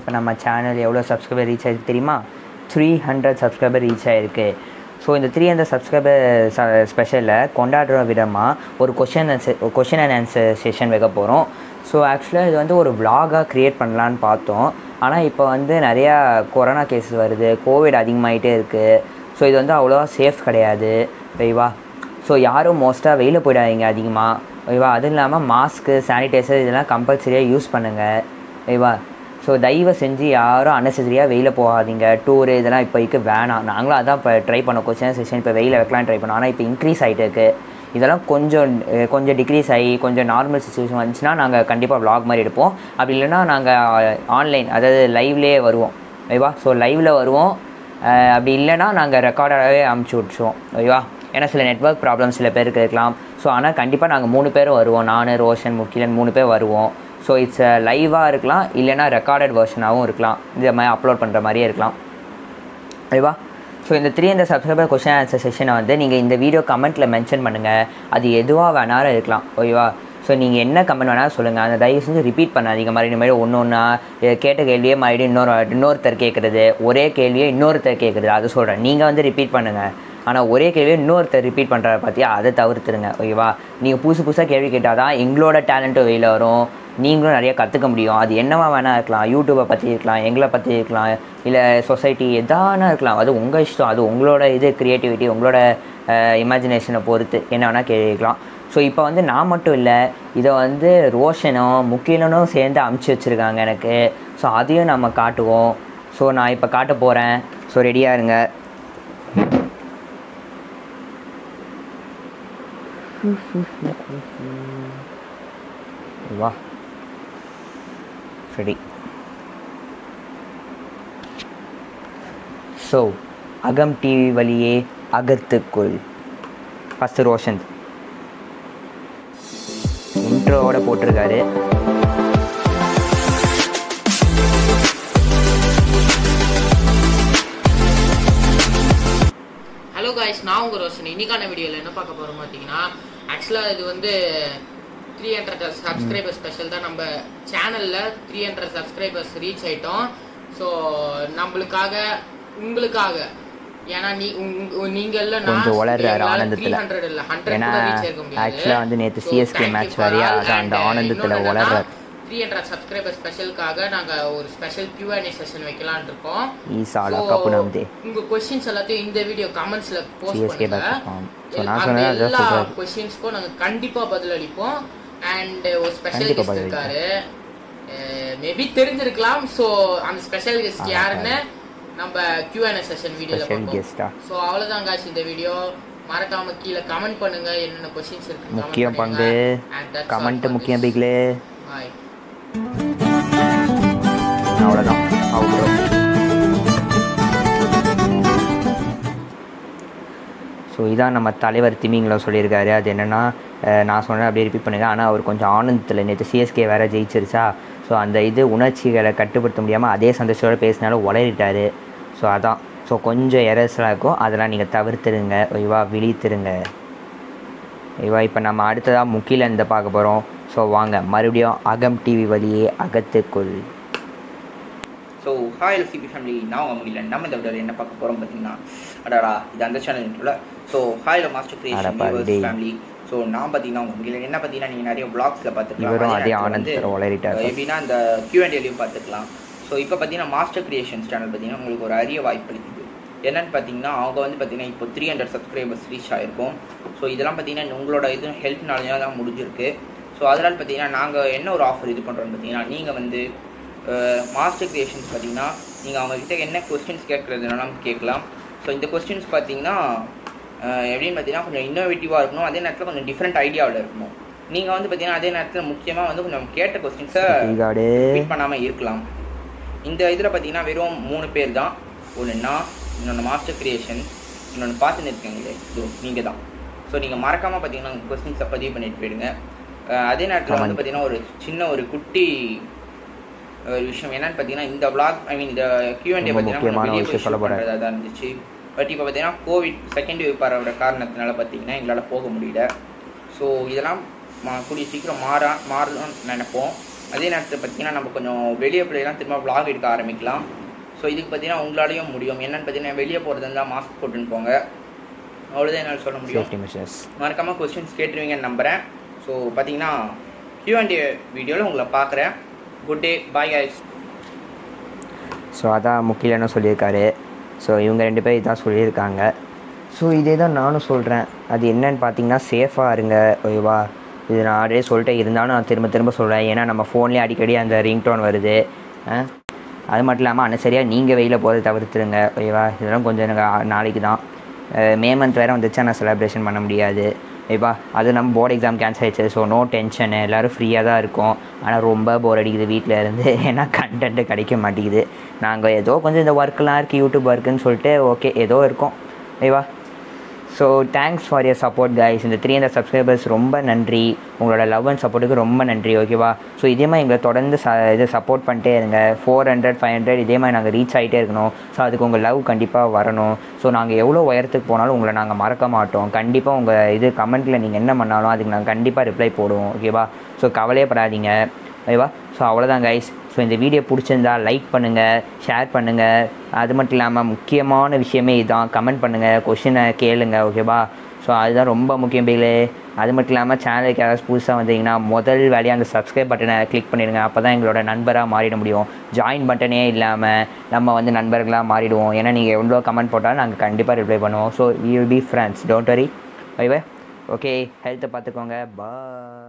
இப்போ நம்ம சேனல் எவ்வளோ சப்ஸ்கிரைபர் ரீச் ஆயிருக்கு தெரியுமா த்ரீ ஹண்ட்ரட் சப்ஸ்கிரைபர் ரீச் ஆயிருக்கு ஸோ இந்த த்ரீ ஹண்ட்ரட் சப்ஸ்கிரைபர் ஸ்பெஷலில் கொண்டாடுற விதமாக ஒரு question question and answer session வைக்க போகிறோம் ஸோ ஆக்சுவலாக இது வந்து ஒரு vlog-ஆ க்ரியேட் பண்ணலான்னு பார்த்தோம் ஆனால் இப்போ வந்து நிறையா கொரோனா கேஸ் வருது கோவிட் அதிகமாகிட்டே இருக்குது ஸோ இது வந்து அவ்வளோவா சேஃப் கிடையாது ஓகேவா ஸோ யாரும் மோஸ்ட்டாக வெளியில் போயிடாதீங்க அதிகமாக ஓகேவா அதுவும் இல்லாமல் மாஸ்க்கு சானிடைசர் இதெல்லாம் கம்பல்சரியாக யூஸ் பண்ணுங்கள் ஓகேவா ஸோ தயவு செஞ்சு யாரும் அன்னெசரியாக வெளியில் போகாதீங்க டூரு இதெல்லாம் இப்போதைக்கு வேணாம் நாங்களும் அதான் இப்போ ட்ரை பண்ணோம் கொஸ்டின் செஷன் இப்போ வெயில வைக்கலாம் ட்ரை பண்ணோம் ஆனால் இப்போ இன்க்ரீஸ் ஆகிட்டு இருக்கு இதெல்லாம் கொஞ்சம் அஹ், கொஞ்சம் டிக்ரீஸ் ஆகி கொஞ்சம் நார்மல் சுச்சுவேஷன் வந்துச்சுன்னா நாங்கள் கண்டிப்பாக vlog மாதிரி எடுப்போம் அப்படி இல்லைன்னா நாங்கள் ஆன்லைன் அதாவது லைவ்லேயே வருவோம் ஓகேவா ஸோ லைவில் வருவோம் அஹ், அப்படி இல்லைன்னா நாங்கள் ரெக்கார்டாகவே அமுச்சு விட்ருவோம் ஓகேவா ஏன்னா சில நெட்வொர்க் ப்ராப்ளம் சில பேருக்கு இருக்கலாம் ஸோ ஆனால் கண்டிப்பாக நாங்கள் மூணு பேரும் வருவோம் நான் ரோஷன் முக்கிலன் மூணு பேர் வருவோம் ஸோ இட்ஸ் லைவாக இருக்கலாம் இல்லைன்னா ரெக்கார்டட் வெர்ஷனாகவும் இருக்கலாம் இந்த மாதிரி அப்லோட் பண்ணுற மாதிரியே இருக்கலாம் ஓகேவா ஸோ இந்த three hundred subscriber question answer செஷனை வந்து நீங்கள் இந்த வீடியோ கமெண்ட்டில் மென்ஷன் பண்ணுங்கள் அது எதுவாக வேணாலும் இருக்கலாம் ஓகேவா ஸோ நீங்கள் என்ன கமெண்ட் வேணாலும் சொல்லுங்கள் அந்த தயவு செஞ்சு ரிப்பீட் பண்ணாதீங்க மாதிரி இந்த மாதிரி ஒன்று ஒன்றா கேட்ட கேள்வியே மறுபடியும் இன்னொரு இன்னொருத்தர் கேட்குறது ஒரே கேள்வியே இன்னொருத்தர் கேட்குறது அது சொல்கிறேன் நீங்கள் வந்து ரிப்பீட் பண்ணுங்கள் ஆனால் ஒரே கேள்வியை இன்னொருத்தர் ரிப்பீட் பண்ணுறத பார்த்தியா அதை தவிர்த்துருங்க ஓகேவா நீங்கள் புதுசு புதுசாக கேள்வி கேட்டால் தான் எங்களோட டேலண்ட்டும் வெளியில் வரும் நீங்களும் நிறைய கற்றுக்க முடியும் அது என்னவா வேணால் இருக்கலாம் யூடியூப்பை பற்றி இருக்கலாம் எங்களை பற்றி இருக்கலாம் இல்லை சொசைட்டி எதானா இருக்கலாம் அது உங்கள் இஷ்டம் அது உங்களோட இது க்ரியேட்டிவிட்டி உங்களோட இமேஜினேஷனை பொறுத்து என்ன வேணால் கேட்கலாம் ஸோ இப்போ வந்து நான் மட்டும் இல்லை இதை வந்து ரோஷனும் முக்கிலனும் சேர்ந்து அமுச்சு வச்சுருக்காங்க எனக்கு ஸோ அதையும் நம்ம காட்டுவோம் ஸோ நான் இப்போ காட்ட போகிறேன் ஸோ ரெடியாக இருங்க வா சரி ஸோ அகம் டிவி வழியே அகத்துக்குள் ஃபஸ்ட்டு ரோஷன் இன்ட்ரோவோட போட்டிருக்காரு ஹலோ காய்ஸ் நான் உங்க ரோஷன் இன்னைக்கான வீடியோவில் என்ன பார்க்க போறோம் பார்த்தீங்கன்னா ஆக்சுவலாக இது வந்து த்ரீ ஹண்ட்ரட் சப்ஸ்கிரைபர் ஸ்பெஷல் தான் நம்ம சேனலில் த்ரீ ஹண்ட்ரட் சப்ஸ்கிரைபர்ஸ் ரீச் ஆயிட்டோம் ஸோ நம்மளுக்காக உங்களுக்காக ஏன்னா நீ உங்க- உங்க- நீங்க இல்ல கொஞ்சம் வளர்றாரு ஆனந்தத்துல. ஹண்ட்ரட் இல்ல ஹண்ட்ரட் ஏன்னா கூட ரீச் ஆக முடியாது ஆக்சுவலாக வந்து நேற்று சிஎஸ்கே மேட்ச் வேறையா அது அந்த ஆனந்தத்தில் வளர்றாரு த்ரீ ஹண்ட்ரட் சப்ஸ்கிரைபர் ஸ்பெஷலுக்காக நாங்க ஒரு ஸ்பெஷல் Q&A செஷன் வைக்கலாம்னு இருக்கோம் ஈசாலா So, கப்பு நம்பி உங்க கொஸ்டின்ஸ் எல்லாத்தையும் இந்த வீடியோ கமெண்ட்ஸ்ல போஸ்ட் CSK பண்ணுங்க back to form. So, நான் அந்த சொன்னது அதான் எல்லா சொல்றாரு. கொஸ்டின்ஸ்க்கும் நாங்க கண்டிப்பா பதில் அளிப்போம் அண்ட் ஒரு ஸ்பெஷல் கண்டிப்பா கெஸ்ட் பதில் இருக்காரு மேபி தெரிஞ்சிருக்கலாம் சோ அந்த ஸ்பெஷல் கெஸ்ட் ஆ, யாருன்னு நம்ம Q&A செஷன் வீடியோல Special பார்ப்போம் guest ஆ? சோ அவ்வளவுதான் guys இந்த வீடியோ மறக்காம கீழே கமெண்ட் பண்ணுங்க என்னென்ன கொஸ்டின்ஸ் இருக்கு முக்கிய பங்கு கமெண்ட் முக்கியம் பிக்லே பாய் அவ்வளோதான் அவ்வளோ ஸோ இதான் நம்ம தலைவர் திமிங்கில சொல்லியிருக்காரு அது என்னென்னா நான் சொன்னேன் அப்படியே ரிப்பீட் பண்ணுங்க ஆனால் அவர் கொஞ்சம் ஆனந்தத்தில் நேற்று சிஎஸ்கே வேற ஜெயிச்சிருச்சா ஸோ அந்த இது உணர்ச்சிகளை கட்டுப்படுத்த முடியாமல் அதே சந்தோஷத்தோட பேசினாலும் உளறிட்டாரு ஸோ அதான் ஸோ கொஞ்சம் எரர்ஸ்லாம் இருக்கும் அதெல்லாம் நீங்கள் தவிர்த்துருங்க ஓய்வா விழித்திருங்க ஓய்வா இப்போ நம்ம அடுத்ததாக முக்கில இந்த பார்க்க போகிறோம் ஸோ வாங்க மறுபடியும் அகம் டிவி வழியே அகத்துக்குள் ஸோ ஹாய் சிபி ஃபேமிலி நான் உங்கள் முடியல நம்ம இந்த வீடியோவில் என்ன பார்க்க போகிறோம் பார்த்தீங்கன்னா அடாடா இது அந்த சேனல் இருக்குல்ல ஸோ ஹாய் மாஸ்டர் அட கிரியேஷன் பாரு டேய். ஃபேமிலி ஸோ நான் பார்த்தீங்கன்னா உங்கள் முடியல என்ன பார்த்தீங்கன்னா நீங்கள் நிறைய பிளாக்ஸில் பார்த்துக்கலாம் இவரும் அதே அதே நேரத்துல ஆனந்தத்தில் வந்து, உளறிட்டார் எப்படின்னா இந்த கியூஎன்டிலையும் பார்த்துக்கலாம் ஸோ இப்போ பார்த்தீங்கன்னா மாஸ்டர் கிரியேஷன்ஸ் சேனல் பார்த்தீங்கன்னா உங்களுக்கு ஒரு அரிய வாய்ப்பு அளிக்குது என்னன்னு பார்த்தீங்கன்னா அவங்க வந்து பார்த்தீங்கன்னா இப்போ த்ரீ ஹண்ட்ரட் சப்ஸ்கிரைபர்ஸ் ரீச் ஆயிருக்கும் ஸோ இதெல்லாம் பார்த்தீங்கன்னா உங்களோட இது ஹெல்ப்னால தான் முடிஞ்சிருக்கு ஸோ அதனால் பார்த்தீங்கன்னா நாங்கள் என்ன ஒரு ஆஃபர் இது பண்ணுறோம்னு பார்த்தீங்கன்னா நீங்கள் வந்து மாஸ்டர் கிரியேஷன்ஸ் பார்த்தீங்கன்னா நீங்கள் அவங்கக்கிட்ட என்ன கொஸ்டின்ஸ் கேட்குறதுனாலும் கேட்கலாம் ஸோ இந்த கொஸ்டின்ஸ் பார்த்தீங்கன்னா அஹ், எப்படின்னு பார்த்தீங்கன்னா கொஞ்சம் இன்னோவேட்டிவாக இருக்கணும் அதே நேரத்தில் கொஞ்சம் டிஃப்ரெண்ட் ஐடியாவில் இருக்கணும் நீங்கள் வந்து பார்த்தீங்கன்னா அதே நேரத்தில் முக்கியமாக வந்து கொஞ்சம் கேட்ட கொஸ்டின்ஸை ஈகாடு ரிப்பீட் பண்ணாமல் இருக்கலாம் இந்த இதில் பார்த்தீங்கன்னா வெறும் மூணு பேர் தான் ஒன்று நான் இன்னொன்று மாஸ்டர் கிரியேஷன் இன்னொன்று பார்த்துன்னு இருக்கீங்களே இது நீங்கள் தான் ஸோ நீங்கள் மறக்காமல் பார்த்தீங்கன்னா உங்கள் கொஸ்டின்ஸை பதிவு பண்ணிட்டு போயிடுங்க அஹ் அதே நேரத்தில் வந்து Comment. பார்த்தீங்கன்னா ஒரு சின்ன ஒரு குட்டி ஒரு விஷயம் என்னன்னு பார்த்தீங்கன்னா இந்த vlog ஐ மீன் இந்த கியூஎன்டே ரொம்ப பார்த்தீங்கன்னா முக்கியமான வெளியே ஒரு போய் விஷயம் சொல்ல shoot போறேன். பண்றதா தான் இருந்துச்சு பட் இப்போ பார்த்தீங்கன்னா கோவிட் செகண்ட் வேவ் பரவுற காரணத்தினால பார்த்தீங்கன்னா எங்களால் போக முடியல ஸோ இதெல்லாம் மா- கூடிய சீக்கிரம் மாறா மாறணும்னு நினைப்போம் அதே நேரத்தில் பார்த்தீங்கன்னா நம்ம கொஞ்சம் வெளியே போயெல்லாம் திரும்ப vlog எடுக்க ஆரம்பிக்கலாம் ஸோ இதுக்கு பார்த்தீங்கன்னா உங்களாலையும் முடியும் என்னன்னு பார்த்தீங்கன்னா வெளியே போகிறது இருந்தால் மாஸ்க் போட்டுன்னு போங்க அவ்வளோதான் என்னால் சொல்ல முடியும் சேஃப்டி மெஷர்ஸ் மறக்காமல் கொஸ்டின்ஸ் கேட்டுருவீங்கன்னு நம்புகிறேன் ஸோ பார்த்தீங்கன்னா Q&A வீடியோவில் உங்களை பார்க்குறேன் good day bye guys so அதான் முக்கியம்னு சொல்லியிருக்காரு ஸோ இவங்க ரெண்டு பேர் இதான் சொல்லியிருக்காங்க ஸோ இதே தான் நானும் சொல்கிறேன் அது என்னன்னு பார்த்தீங்கன்னா சேஃபாக இருங்க ஓகேவா இது நான் ஆல்ரெடி சொல்லிட்டே இருந்தாலும் நான் திரும்ப திரும்ப சொல்கிறேன் ஏன்னா நம்ம ஃபோன்லேயே அடிக்கடி அந்த ரிங்டோன் வருது ஆ? அது மட்டும் இல்லாமல் அன்னசரியாக நீங்கள் வெயிலில் போகிறத தவிர்த்துருங்க ஓகேவா இதெல்லாம் கொஞ்சம் எனக்கு ஆ- நாளைக்கு தான் மே மந்த் வேறு வந்துச்சா நான் செலிப்ரேஷன் பண்ண முடியாது ஓகேவா அது நம்ம போர்டு எக்ஸாம் கேன்சல் ஆயிடுச்சு ஸோ நோ டென்ஷன் எல்லோரும் ஃப்ரீயாக தான் இருக்கோம் ஆனால் ரொம்ப போர் அடிக்குது வீட்டில் இருந்து ஏன்னா கண்டென்ட்டு கிடைக்க மாட்டேங்குது நாங்கள் ஏதோ கொஞ்சம் இந்த ஒர்க்லாம் இருக்குது யூடியூப் ஒர்க்குன்னு சொல்லிட்டு ஓகே ஏதோ இருக்கோம் ஓகேவா so thanks for your support guys இந்த த்ரீ ஹண்ட்ரட் சப்ஸ்கிரைபர்ஸ் ரொம்ப நன்றி உங்களோட லவ் அண்ட் சப்போர்ட்டுக்கு ரொம்ப நன்றி ஓகேவா ஸோ இதே மாதிரி எங்களை தொடர்ந்து ச இது சப்போர்ட் பண்ணிட்டே இருங்க ஃபோர் ஹண்ட்ரட் ஃபைவ் ஹண்ட்ரட் இதே மாதிரி நாங்கள் ரீச் ஆகிட்டே இருக்கணும் ஸோ அதுக்கு உங்கள் லவ் கண்டிப்பாக வரணும் ஸோ நாங்கள் எவ்வளோ உயரத்துக்கு போனாலும் உங்களை நாங்கள் மறக்க மாட்டோம் கண்டிப்பாக உங்கள் இது கமெண்ட்டில் நீங்கள் என்ன பண்ணாலும் அதுக்கு நாங்கள் கண்டிப்பாக ரிப்ளை போடுவோம் ஓகேவா ஸோ கவலையப்படாதீங்க ஓகேவா ஸோ அவ்வளோதான் கைஸ் ஸோ இந்த வீடியோ பிடிச்சிருந்தா லைக் பண்ணுங்கள் ஷேர் பண்ணுங்கள் அது மட்டும் இல்லாமல் முக்கியமான விஷயமே இதுதான் கமெண்ட் பண்ணுங்கள் கொஷினை கேளுங்க ஓகேவா ஸோ அதுதான் ரொம்ப முக்கியம் பிகளே அது மட்டும் இல்லாமல் சேனலுக்கு யாராவது புதுசாக வந்தீங்கன்னா முதல் வேலையாக அந்த சப்ஸ்கிரைப் பட்டனை கிளிக் பண்ணிடுங்க அப்போ தான் எங்களோட நண்பராக மாறிட முடியும் ஜாயின் பட்டனே இல்லாமல் நம்ம வந்து நண்பர்களாக மாறிடுவோம் ஏன்னா நீங்கள் எவ்வளோ கமெண்ட் போட்டாலும் நாங்கள் கண்டிப்பாக ரிப்ளை பண்ணுவோம் so we will be friends don't worry bye bye okay ஹெல்த்தை பார்த்துக்கோங்க பாய்